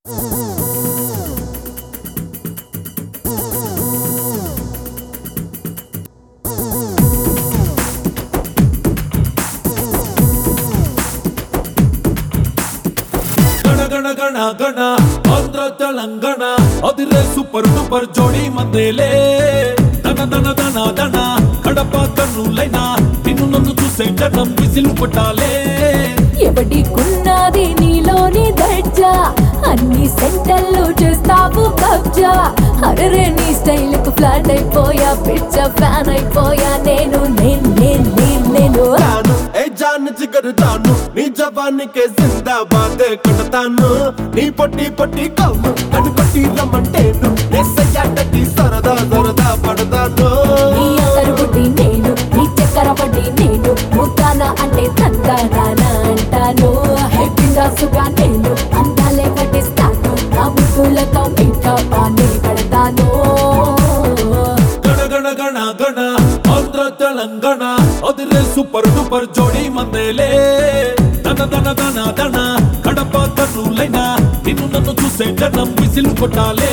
గణ గణ గణ గణ ఆంధ్ర తెలంగాణ అదిరే సూపర్ డూపర్ జోడి మందేలే దన దన దన దన కడప కన్నులైనా నిన్ను నన్ను చూసే జనం విసిలు కొట్టాలే ఎవడికున్నది నీలోని దర్జా అన్ని సెంటర్లు చేస్తావు కబ్జా అరే నీ స్టైల్ కు ఫ్లాట్ అయిపోయా పిచ్చ ఫ్యాన్ అయిపోయా నేను నేను నేను నేను నేను తాను ఏ జాన్ జిగరు తాను నీ జవానికి జిందాబాద్ కొడతాను నీ పొట్టి పొట్టి కవ్వు నన్ను కొట్టి రమ్మంటేను నెస్సయ్యాటకి సరదా సరదా పడతాను నీ అసలు బుడ్డి నేను నీ చక్కెర పడ్డి నేను ముద్దాన అంటే తందానా అంటాను హెప్పిందాసుగా నేను అందాలే కట్టిస్తాను నా ముద్దులతో మీకా పాని పడతాను గణ గణ గణ గణ ఆంధ్ర తెలంగాణ అదిరే సూపర్ డూపర్ జోడి మందేలే దన దన దన దన కడప కన్నులైనా నిన్ను నన్ను చూసే జనం విసిలు కొట్టాలే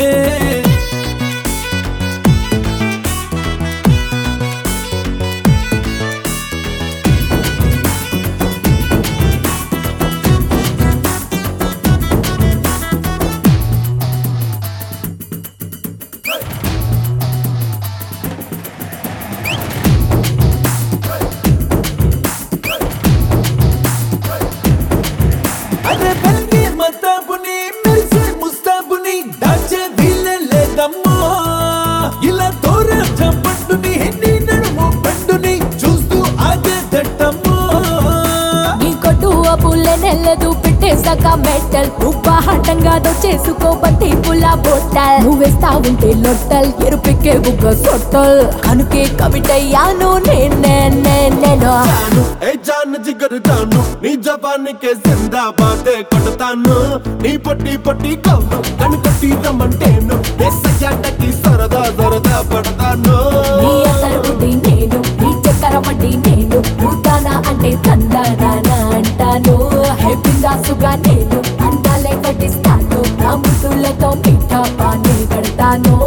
అరే బల్లి మతాబుని మెరిసే ముస్తాబుని దాచే వీలే లేదమ్మా ఇలా దూర చంపండుని నీ నడుము పండుని చూస్తూ ఆగే దట్టమ్మా నీ కొట్టు అప్పులే నెల్లదు పెట్టేసాక మెట్టల్ ఉప్పాహటంగా చేసుకో బట్టి పుల్ల బొట్టల్ నువ్వేస్తా ఉంటే లొట్టల్ ఎరుపెక్కే బుగ్గ సొట్టల్ కనుకే కవిటయ్యాను నేనే నేను తాను ఏ జాన్ జిగరు తాను నీ జవానికి జిందాబాద్ కొడతాను నీ పొట్టి పొట్టి కవ్వు నన్ను కొట్టి రమ్మంటేను నెస్సయ్యాటకి సరదా సరదా పడతాను నీ అసలు బుడ్డి నేను నీ చక్కెర వడ్డీ నేను ముద్దానా అంటే తందానా అంటాను హెప్పిందాసుగా నేను అందాలే కట్టిస్తాను నా ముద్దులతో మీఠా పాని పెడతాను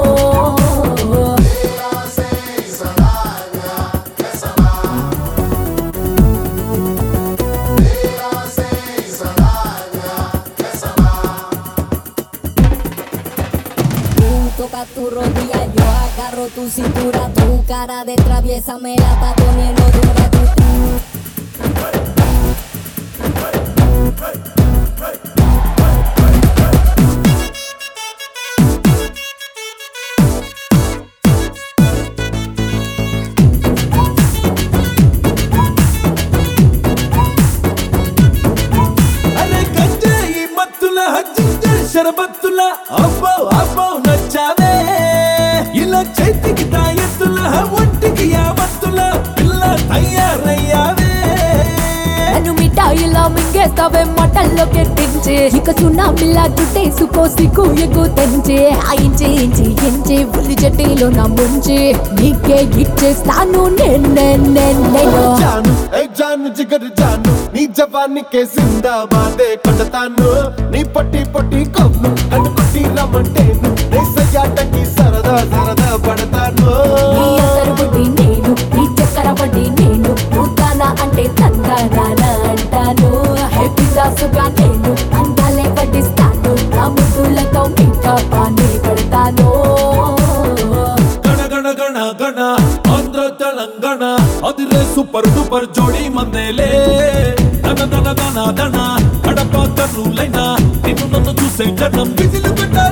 Tú tocas tu rodilla, yo agarro tu cintura, tu cara de traviesa me la está poniendo dura. Tú, అరే గంజాయి మత్తుల హజ్జింజ షరబత్తుల అబ్బో అబ్బో నచ్చావే ఇలా చేతికి తాయెత్తుల ఒంటికి యావత్తుల పిల్ల తయారయ్యావే నన్ను మిఠాయిలా మింగేస్తావే మటల్లో కెట్టించే ఇక సున్నామిలా చుట్టేసుకో సిగ్గు ఎగ్గు తెంచే ఆయించి ఇంచి ఇంచి ఉల్లి చెట్టిలో నా ముంచి నీకే ఇచ్చేస్తాను నేను నేను నేను జాను ఏ జాను జిగరు జాను నీ జవానికి జిందాబాద్ కొడతాను నీ పొట్టి పొట్టి కవ్వు నన్ను కొట్టి రమ్మంటేను నెస్సయ్యాటకి సరదా సరదా పడతాను నీ అసలు బుడ్డి నేను నీ చక్కెర వడ్డీ నేను ముద్దానా అంటే తందానా అంటాను హెప్పిందాసుగా నేను అందాలే కట్టిస్తాను నా ముద్దులతో మీకా పాని పెడతాను గణ గణ గణ గణ ఆంధ్ర తెలంగాణ అదిరే సూపర్ డూపర్ జోడి మందేలే దన దన దన దన కడప కన్నులైనా నిన్ను నన్ను చూసే జనం విసిలు కొట్టాలే